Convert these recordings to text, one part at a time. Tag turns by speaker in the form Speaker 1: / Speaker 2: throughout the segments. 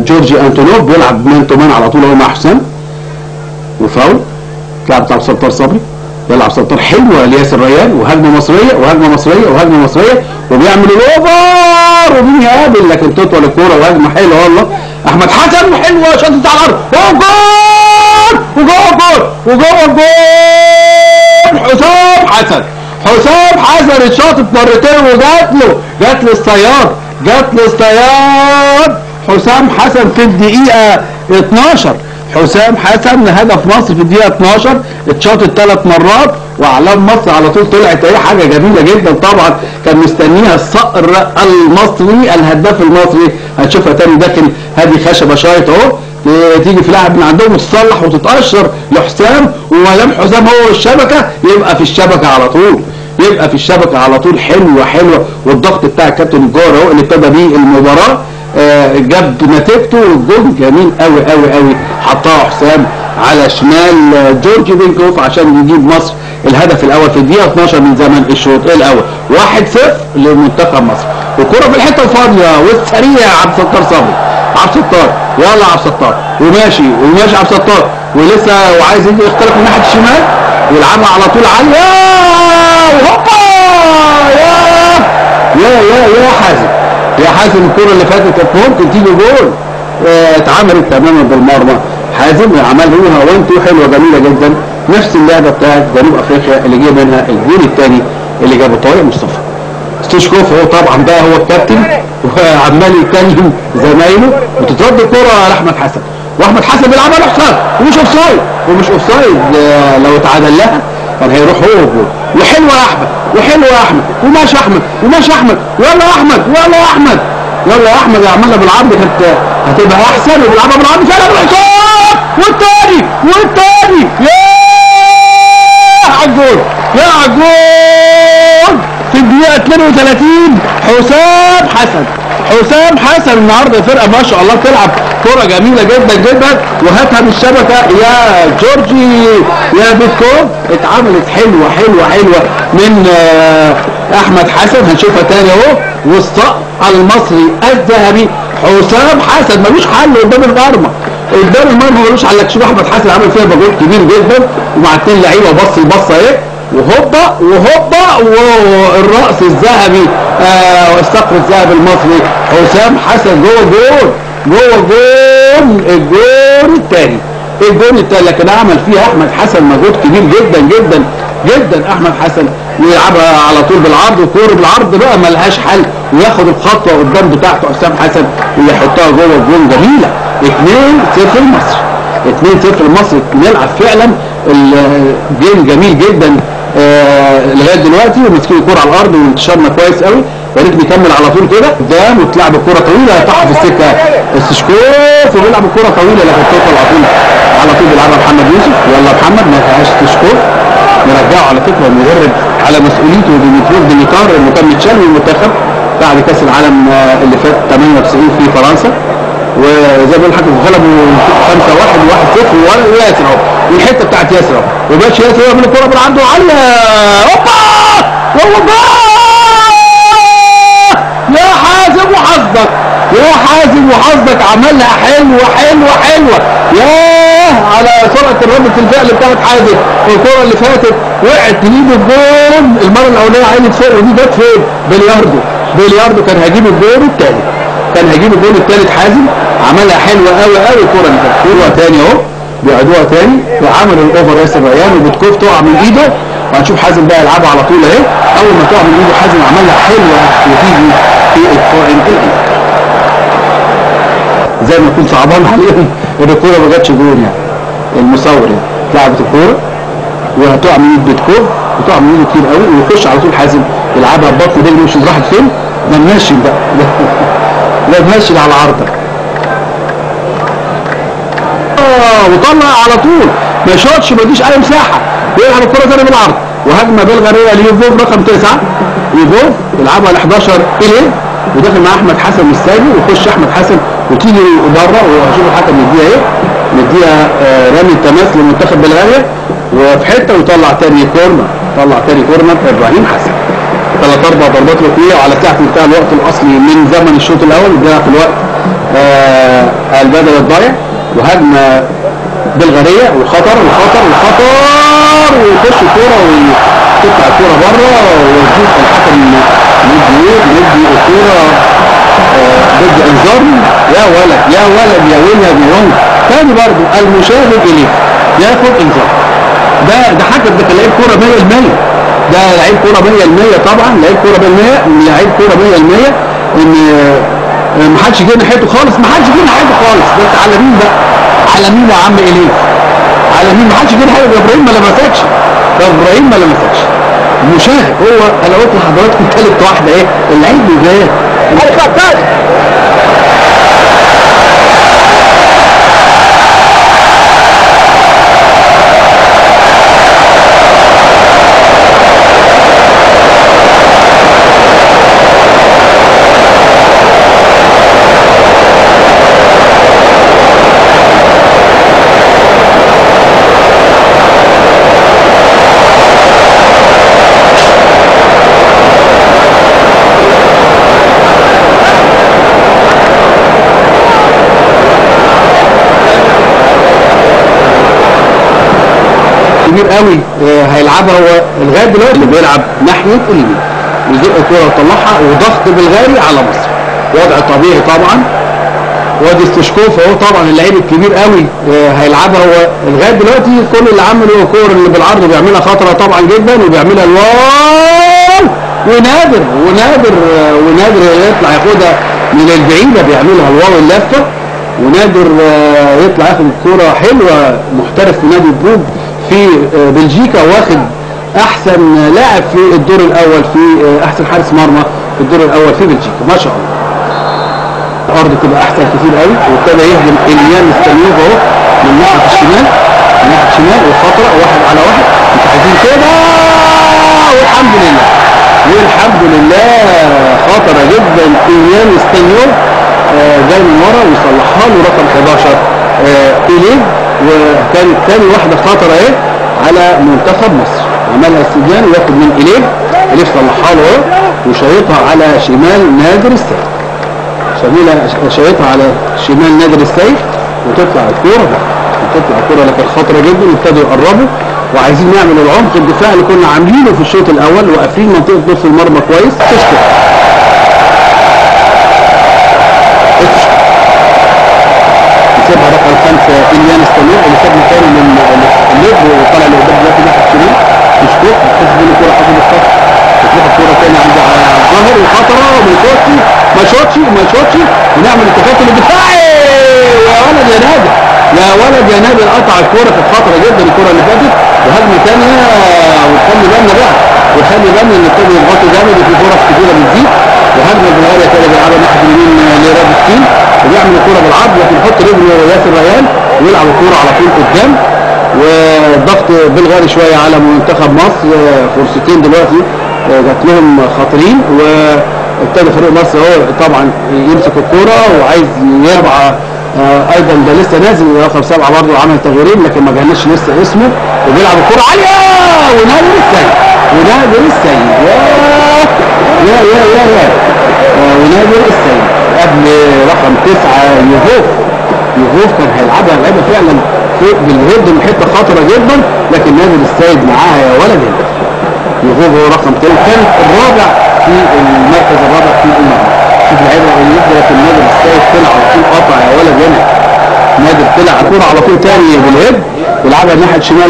Speaker 1: جورجي انتونوف بيلعب مان تو مان على طول هو مع حسام وفاول تلعب بتاع ستار صبري يلعب ستار حلوه لياسر ريان وهجمه مصريه وهجمه مصريه وهجمه مصريه وبيعمل الاوفر ومين يقابل لكن تطول الكوره وهجمه حلوه والله احمد حسن حلوه شاطت على الارض وجول وجول وجول وجول حسام حسن حسام حسن اتشاطت مرتين وجات له جات له الصياد جات له الصياد حسام حسن في الدقيقة 12 حسام حسن هدف مصر في الدقيقة 12 اتشاطت ثلاث مرات واعلام مصر على طول طلعت اهي حاجة جميلة جدا طبعا كان مستنيها الصقر المصري الهداف المصري هتشوفها تاني داخل هذه خشبة شايط اهو تيجي في لاعب من عندهم تصلح وتتقشر لحسام وما دام حسام هو الشبكه يبقى في الشبكه على طول يبقى في الشبكه على طول حلوه حلوه والضغط بتاع الكابتن الجار اهو اللي ابتدى بيه المباراه آه، جاب نتيجته والجول جميل قوي قوي قوي حطها حسام على شمال آه، جورج بينكوف عشان يجيب مصر الهدف الاول في الدقيقه 12 من زمن الشوط الاول 1-0 لمنتخب مصر وكره في الحته الفاضيه والسريع عبد الستار صبري عبد الستار يلا عبد الستار وماشي وماشي عبد الستار ولسه وعايز يجي يخترق من ناحيه الشمال ويلعبها على طول عاليه وهوبا يا يا يا يا حازم يا حازم الكره اللي فاتت كانت ممكن تيجي جول آه، اتعملت تماما بالمرمى حازم عملها وان تو حلوه جميله جدا نفس اللعبه بتاعت جنوب افريقيا اللي جه منها الجول الثاني اللي جابه طارق مصطفى ستوشكوف هو طبعا بقى هو الكابتن وعمال يكلم زمايله وتترد الكرة لاحمد حسن واحمد حسن بيلعبها لاحسن ومش اوف سايد ومش اوف سايد آه، لو اتعادل لها كان هيروح هو الجول وحلوه يا احمد وحلوه يا احمد وماشي احمد وماشي احمد يلا يا احمد يلا يا احمد يلا يا احمد يعملها بالعرض كانت هتبقى احسن وبيلعبها بالعرض فعلا بالعصام والتاني والتاني يا عالجول يا عالجول في الدقيقة 32 حسام حسن حسام حسن النهارده الفرقة ما شاء الله بتلعب كرة جميلة جدا جدا وهاتها من الشبكة يا جورجي يا بيتكوف اتعملت حلوة حلوة حلوة من آه، احمد حسن هنشوفها تاني اهو والصقر المصري الذهبي حسام حسن ملوش حل قدام المرمى قدام المرمى ملوش حل لك شوف احمد حسن عمل فيها مجهود كبير جدا ومع اتنين لعيبه بص البصه اهي وهوبا وهوبا والرأس الذهبي آه الصقر الذهبي المصري حسام حسن جوه جول جوه جول الجول الثاني الجول الثاني لكن عمل فيها احمد حسن مجهود كبير جدا جدا جدا احمد حسن ويلعبها على طول بالعرض والكوره بالعرض بقى ملهاش حل وياخد الخطوه قدام بتاعته حسام حسن ويحطها جوه الجول جميله 2-0 لمصر 2-0 لمصر نلعب فعلا الجيم جميل جدا آه لغايه دلوقتي وماسكين الكوره على الارض وانتشارنا كويس قوي يا ريت نكمل على طول كده قدام وتلعب الكوره طويله تحت في السكه استشكوف وبيلعب الكوره طويله لكن توصل على طول على طول بيلعبها محمد يوسف يلا محمد ما فيهاش استشكوف نرجعه على فكره المدرب على مسؤوليته ديميتروف ديميتار انه كان متشال من المنتخب بعد كاس العالم آه، اللي فات 98 في فرنسا وزي ما بقول لحضرتك غلبوا 5 1 1 0 وياسر اهو والحته بتاعت ياسر اهو وماشي ياسر يعمل الكوره من عنده عاليه هوبا هو جول يا حازم وحظك يا حازم وحظك عملها حلوه حلوه حلوه ياه على سرعه ردة الفعل بتاعت حازم الكوره اللي فاتت وقعت تجيب الجول المره الاولانيه عينت فوق ودي جت فين؟ بلياردو بلياردو كان هيجيب الجول الثاني كان هيجيب الجول الثالث حازم عملها حلوه قوي قوي الكوره اللي فاتت كوره تاني اهو بيعيدوها تاني وعملوا الاوفر ياسر ريان وبتكوف تقع من ايده وهنشوف حازم بقى يلعبها على طول اهي اول ما تقع من ايده حازم عملها حلوه وتيجي في القائم الاول زي ما يكون صعبان عليهم ان الكوره ما جاتش جول يعني المصور يعني لعبت الكوره وهتقع من ايد بيتكوف وتقع من ايده كتير قوي ويخش على طول حازم يلعبها ببطن رجله مش راحت فين ده منشن بقى لا منشن على عرضك اه وطلع على طول ما يشوطش ما يديش اي مساحه يلعب الكره تاني بالعرض وهجمه بلغاريه ليوفوف رقم تسعه يوفوف يلعبها ل 11 اليه وداخل مع احمد حسن الثاني ويخش احمد حسن وتيجي بره وهشوف الحكم مديها ايه مديها آه رمي التماس لمنتخب بلغاريا وفي حته ويطلع تاني كورنر طلع تاني كورنر ابراهيم حسن ثلاث اربع ضربات ركنيه وعلى ساعه انتهى الوقت الاصلي من زمن الشوط الاول بيضيع في الوقت آه البدل الضايع وهجمه بلغاريه وخطر وخطر وخطر ويخش الكوره وتطلع الكوره بره ويشوف الحكم مدي مدي الكوره آه، ضد انذار يا ولد يا ولد يا ويليام يونج تاني برضه المشاهد اليه ياخد انذار ده ده حكم ده كان لعيب كوره 100% ده لعيب كوره 100% طبعا لعيب كوره 100% لعيب كوره 100% ان آه، ما حدش جه ناحيته خالص ما حدش جه ناحيته خالص ده انت على مين بقى على مين يا عم اليه على مين ما حدش جه ناحيته ده ابراهيم ما لمسكش ده ابراهيم ما لمسكش المشاهد هو انا قلت لحضراتكم ثالث واحده ايه اللعيب بيبان الخطاط كبير قوي آه، هيلعبها هو لغايه دلوقتي اللي بيلعب ناحيه اليمين ويزق الكوره ويطلعها وضغط بلغاري على مصر وضع طبيعي طبعا وادي استشكوف اهو طبعا اللعيب الكبير قوي آه، هيلعبها هو لغايه دلوقتي كل اللي عمله هو الكور اللي بالعرض بيعملها خطره طبعا جدا وبيعملها الواو ونادر ونادر آه، ونادر يطلع ياخدها من البعيده بيعملها الواو اللافه ونادر آه، يطلع ياخد الكوره حلوه محترف في نادي بروج في آه، بلجيكا واخد احسن لاعب في الدور الاول في آه، احسن حارس مرمى في الدور الاول في بلجيكا ما شاء الله الارض تبقى احسن كتير قوي وابتدى يهجم اليان مستنيوف اهو من ناحيه الشمال من ناحيه الشمال وخطره واحد على واحد مش عايزين كده والحمد لله والحمد لله خطره جدا اليان مستنيوف آه، جاي من ورا ويصلحها له رقم 11 آه، إيليه وكانت تاني واحده خطره ايه على منتخب مصر عملها السجان وياخد من إيليه إيليه صلحها له اهو وشايطها على شمال نادر السيد شميلة شايطها على شمال نادر السيف وتطلع الكورة بقى وتطلع الكورة لكن خطرة جدا وابتدوا يقربوا وعايزين نعمل العمق الدفاعي اللي كنا عاملينه في الشوط الاول وقافلين منطقة نص المرمى كويس تشكر يسيبها رقم خمسة إليان استمر اللي ساب مكانه من الليب وطلع لقدام دلوقتي ناحية الشمال تشكر تحس بين الكورة حسب الخط تروح الكورة تاني عند الظهر وخطرة وما يشوطش ما شوطش ما شوطش ونعمل التكتل الدفاعي يا ولد يا نادر يا ولد يا نادر قطع الكورة كانت خطرة جدا الكورة اللي فاتت وهجمة تانية وخلي بالنا بقى وخلي بالنا ان ابتدوا يضغطوا جامد وفي فرص كتيرة بتزيد وهجمة بالغالية كده بيلعبها ناحية اليمين لراب ستين وبيعمل الكورة بالعرض لكن يحط رجله ياسر ريان ويلعب الكورة على طول قدام والضغط بالغالي شوية على منتخب مصر فرصتين دلوقتي جات لهم خطرين وابتدى فريق مصر هو طبعا يمسك الكوره وعايز يربع آه، ايضا ده لسه نازل رقم سبعه برضه عمل تغييرين لكن ما جالناش لسه اسمه وبيلعب الكوره عاليه ونادر السيد ونادر السيد يا يا يا يا, يا. آه، ونادر السيد قبل رقم تسعه يهوف يهوف كان هيلعبها لعبها فعلا فوق بالهيد من حته خطره جدا لكن نادر السيد معاها يا ولد هنا يهوب هو رقم ثالث كان الرابع في المركز الرابع في المجموعة شوف اللعيبه اللي لكن نادر السيد طلع على طول قطع يا ولد هنا نادر طلع على الكوره على طول تاني بالهيد يلعبها ناحيه شمال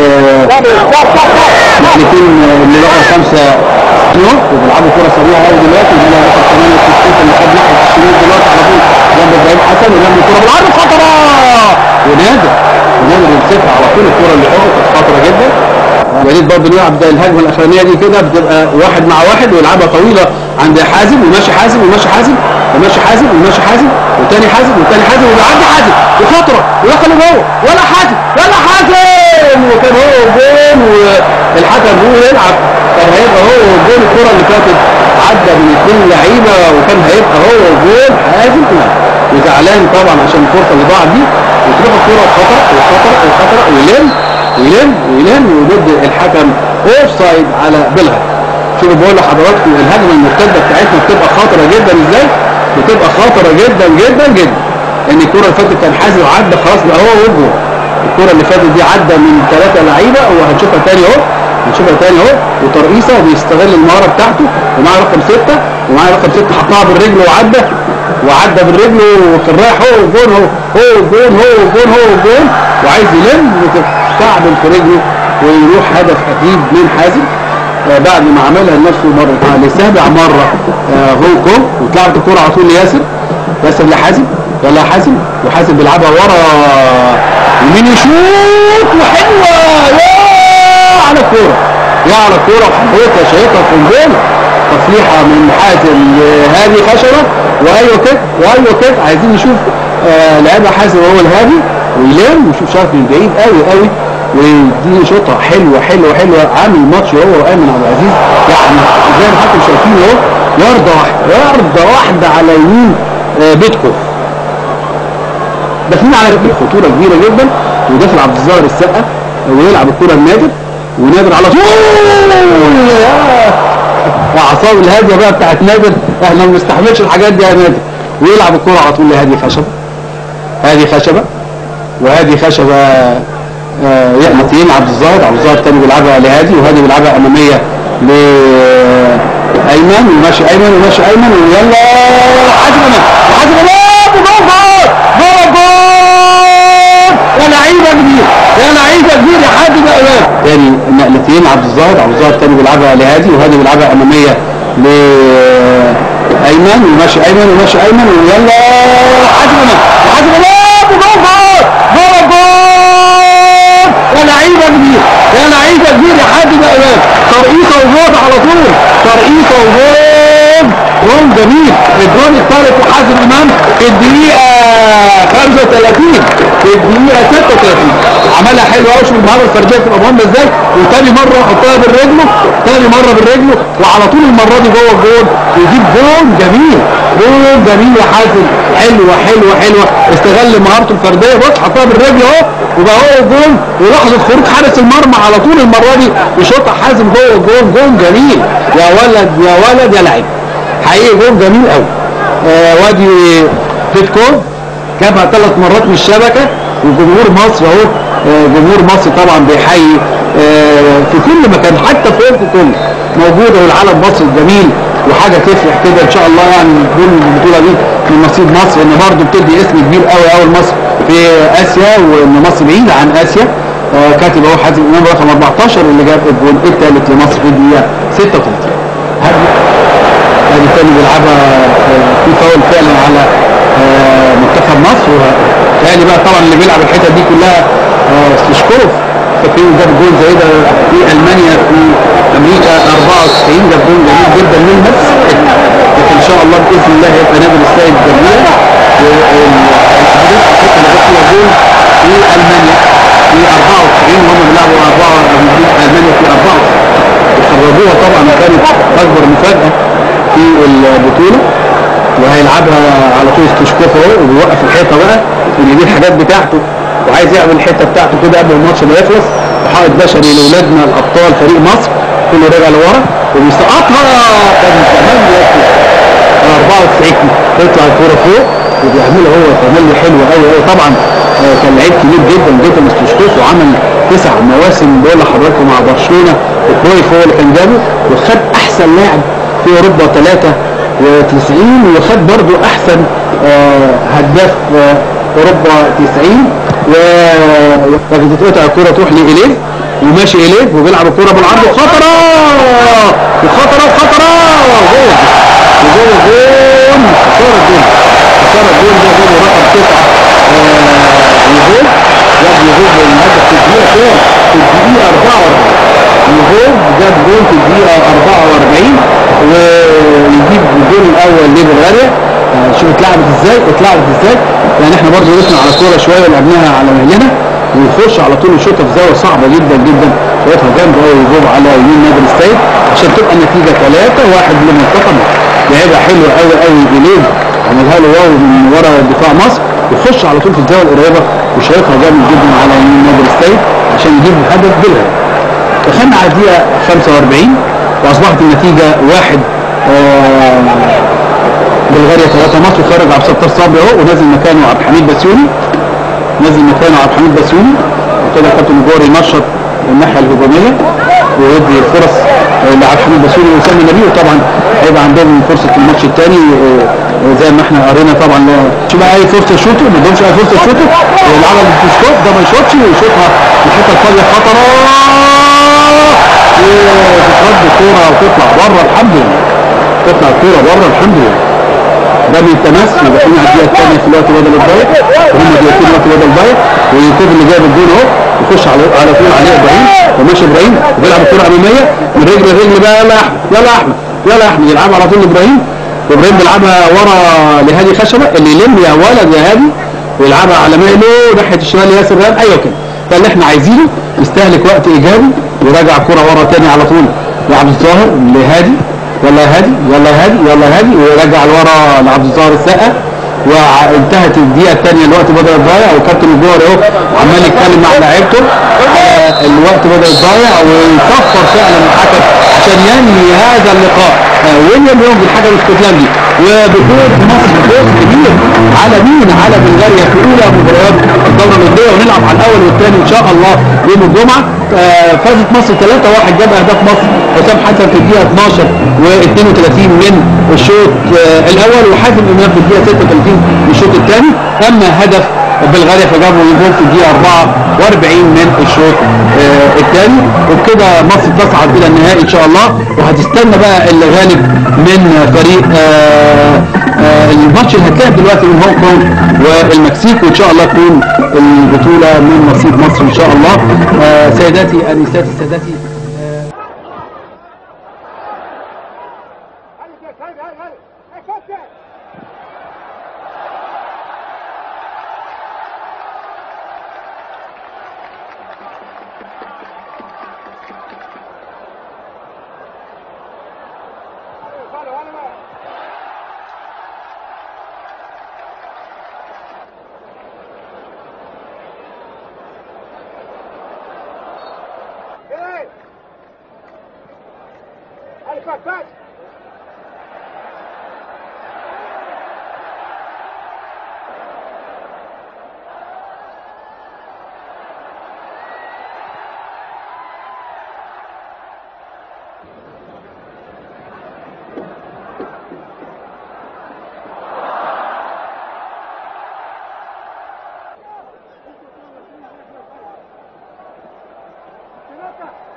Speaker 1: الاثنين اللي رقم خمسه نو وبيلعبوا كوره سريعه قوي دلوقتي هنا رقم 8 السيف اللي خد ناحيه الشمال دلوقتي على طول جنب ابراهيم حسن وجنب الكوره بالعرض خطره ونادر ونادر يمسكها على طول الكوره اللي فاتت كانت خطره جدا يا ريت برضه نلعب زي الهجمه الاخرانيه دي كده بتبقى واحد مع واحد ويلعبها طويله عند حازم وماشي حازم وماشي حازم وماشي حازم وماشي حازم وتاني حازم وتاني حازم وبيعدي حازم وخطره ودخل جوه ولا حازم ولا حازم وكان هو جون والحكم هو يلعب كان هيبقى هو جون الكره اللي فاتت عدى من اثنين لعيبه وكان هيبقى هو جون حازم لا وزعلان طبعا عشان الفرصه اللي ضاعت دي وتروح الكره وخطر وخطر وخطر ويلم ويلم ويلم وضد الحكم اوف سايد على بلغا شوفوا بقول لحضراتكم الهجمه المرتده بتاعتنا بتبقى خطره جدا ازاي بتبقى خطره جدا جدا جدا ان الكره اللي فاتت كان حازم عدى خلاص بقى هو وجهه الكره اللي فاتت دي عدى من ثلاثه لعيبه وهنشوفها تاني اهو هنشوفها تاني اهو وترقيصه وبيستغل المهاره بتاعته ومعاه رقم سته ومعاه رقم سته حطها بالرجل وعدى وعدى بالرجل وكان رايح هو الجون هو هو الجون هو الجون هو الجون وعايز يلم وتستعبل في رجله ويروح هدف اكيد من حازم آه بعد ما عملها لنفسه مره آه لسابع مره آه هوكو واتلعبت الكوره على طول لياسر ياسر لحازم يلا يا حازم وحازم بيلعبها ورا يمين يشوط وحلوه يا على الكوره يا على الكوره وحطيتها شايطها في الجول تصليحه من حازم لهادي خشبه وايوه كده وايوه كده عايزين نشوف آه لعبها حازم هو الهادي ويلم ويشوف شاف من بعيد قوي قوي ودي شوطه حلوه حلوه حلوه عامل ماتش هو وايمن عبد العزيز يعني زي ما حضراتكم شايفين اهو يرضى واحده يرضى واحده على يمين آه بيتكو داخلين على خطوره كبيره جدا وداخل عبد الظاهر السقا ويلعب الكره لنادر ونادر على طول اعصاب الهاديه بقى بتاعت نادر احنا ما بنستحملش الحاجات دي يا نادر ويلعب الكره على طول لهادي خشبه هادي خشبه وهادي خشبه آه يأتين عبد الظاهر عبد الظاهر تاني بيلعبها لهادي وهادي بيلعبها اماميه لايمن وماشي ايمن وماشي ايمن ويلا حازم امام حازم امام وجول جول جول يا لعيبه كبير يا لعيبه كبير يا حازم امام تاني نقلتين عبد الظاهر عبد الظاهر تاني بيلعبها لهادي وهادي بيلعبها اماميه ل ايمن وماشي ايمن وماشي ايمن ويلا حازم امام حازم امام وجول جول جول جول يا لعيبه كبير يا لعيبه كبير يا حازم امام ترقيصه وجول على طول ترقيصه وجول جول جميل الجول الثالث لحازم امام في الدقيقه 35 في الدقيقه 36 عملها حلو قوي شوف المهاره الفرديه بتبقى مهمه ازاي وتاني مره يحطها بالرجله تاني مره بالرجله وعلى طول المره دي جوه الجول ويجيب جول جميل جول جميل يا حازم حلوه حلوه حلوه استغل مهارته الفرديه بص حطها بالرجل اهو وبقى هو الجول ولحظه خروج حارس المرمى على طول المره دي يشوطها حازم جوه الجول جول جميل يا ولد يا ولد يا لعيب حقيقي جول جميل قوي آه وادي بيتكو جابها ثلاث مرات من الشبكه وجمهور مصر اهو آه جمهور مصر طبعا بيحيي آه في كل مكان حتى في اوروبا كله موجوده والعلم مصر الجميل وحاجه تفرح كده ان شاء الله يعني تكون البطوله دي من نصيب مصر ان برضه بتدي اسم كبير قوي قوي لمصر في اسيا وان مصر بعيده عن اسيا آه كاتب اهو حازم امام رقم 14 اللي جاب الجول الثالث لمصر في الدقيقه 36 هذه تاني بيلعبها في فاول فعلا على منتخب مصر وتاني بقى طبعا اللي بيلعب الحته دي كلها سليشكوف فاكرين جاب جول زي ده في المانيا في امريكا 94 جاب جول جميل جدا من نفس لكن ان شاء الله باذن الله هيبقى نادي السيد جميل والهدف الحته اللي جاب فيها جول في المانيا في 94 وهم بيلعبوا 4 المانيا في 94 وخرجوها طبعا كانت اكبر مفاجاه في البطوله وهيلعبها على طول استشكوف اهو وبيوقف الحيطه بقى ويجيب الحاجات بتاعته وعايز يعمل الحته بتاعته كده قبل الماتش ما يخلص وحائط بشري لاولادنا الابطال فريق مصر كله راجع لورا وبيسقطها كان كمان 94 تطلع الكوره فوق وبيعملها هو تملي حلو قوي قوي طبعا كان لعيب كبير جدا جدا استشكوف وعمل تسع مواسم بقول لحضراتكم مع برشلونه وكرويف هو اللي كان جابه وخد احسن لاعب في اوروبا 93 وخد برضو احسن آه هداف آه اوروبا 90 و تتقطع الكرة تروح لإليه وماشي إليه وبيلعب الكرة بالعرض وخطرة وخطرة وخطرة جول وجول جول خسارة جول خسارة جول ده جول رقم تسعة يهود جاب يهود الهدف في الدقيقة كام؟ في الدقيقة 44 يهود جاب جول في الدقيقة 44 ويجيب الجول الاول لبلغاريا شوف اتلعبت ازاي اتلعبت ازاي يعني احنا برضه وقفنا على الكوره شويه ولعبناها على مهلنا ويخش على طول يشوطها في زاويه صعبه جدا جدا شوطها جامده قوي ويجيب على يمين نادي السيد عشان تبقى النتيجه 3 1 لمنتخب لعبها حلوه قوي قوي بليل عملها له واو من ورا دفاع مصر ويخش على طول في الزاويه القريبه وشايطها جامد جدا على يمين نادي السيد عشان يجيب الهدف بالغالب دخلنا على الدقيقه 45 واصبحت النتيجه واحد آه، بلغاريا 3 مصر خارج عبد الستار صبري اهو ونازل مكانه عبد الحميد بسيوني نازل مكانه عبد الحميد بسيوني وكده كابتن جوري ينشط الناحيه الهجوميه ويدي فرص آه، لعبد الحميد بسيوني واسامه نبيه وطبعا هيبقى عندهم فرصه الماتش الثاني زي ما احنا قرينا طبعا لو شو بقى اي فرصه يشوطوا ما عندهمش اي فرصه يشوطوا يلعبها بالسكوت ده ما يشوطش ويشوطها الحته الفاضيه خطره وتترد الكوره وتطلع بره الحمد لله تطلع الكوره بره الحمد لله ده بيتمس وداخلين على الدقيقه الثانيه في الوقت بدل الضايق وهم دقيقتين وقت بدل الضايق ويكون اللي جايب الجول اهو يخش على على طول عليه ابراهيم وماشي ابراهيم وبيلعب الكوره اماميه من رجل لرجل بقى يلا يا احمد يلا يا احمد يلا يا احمد يلعبها على طول ابراهيم وابراهيم بيلعبها ورا لهادي خشبه اللي يلم يا ولد يا هادي ويلعبها على مهله ناحيه الشمال ياسر ريان ايوه كده ده اللي احنا عايزينه يستهلك وقت ايجابي ويراجع الكوره ورا تاني على طول لعبد الظاهر لهادي يلا يا هادي يلا يا هادي يلا يا هادي ويرجع لورا لعبد الظاهر السقا وانتهت الدقيقه الثانيه الوقت بدا يتضيع وكابتن الجوهري اهو عمال يتكلم مع لعيبته على الوقت بدا يتضيع ويصفر فعلا الحكم عشان ينهي هذا اللقاء آه، ويليام يونغ الحكم الاسكتلندي وبفوز مصر فوز كبير على مين على بلغاريا في اولى مباريات الدوره الاوروبيه ونلعب على الاول والثاني ان شاء الله يوم الجمعه آه، فازت مصر 3-1 جاب اهداف مصر حسام حسن في الدقيقه 12 و32 من الشوط آه، الاول وحازم امام في الدقيقه 36 من الشوط الثاني اما هدف بلغاريا فجابوا جول في الدقيقه 44 من الشوط آه، الثاني وبكده مصر تصعد الى النهائي ان شاء الله وهتستنى بقى اللي غالب من فريق آه، آه، الماتش اللي هتلعب دلوقتي من هونج كونج والمكسيك وان شاء الله تكون البطوله من نصيب مصر ان شاء الله آه، سيداتي انساتي سادتي
Speaker 2: Hey! Allez, passe, passe! Pelota!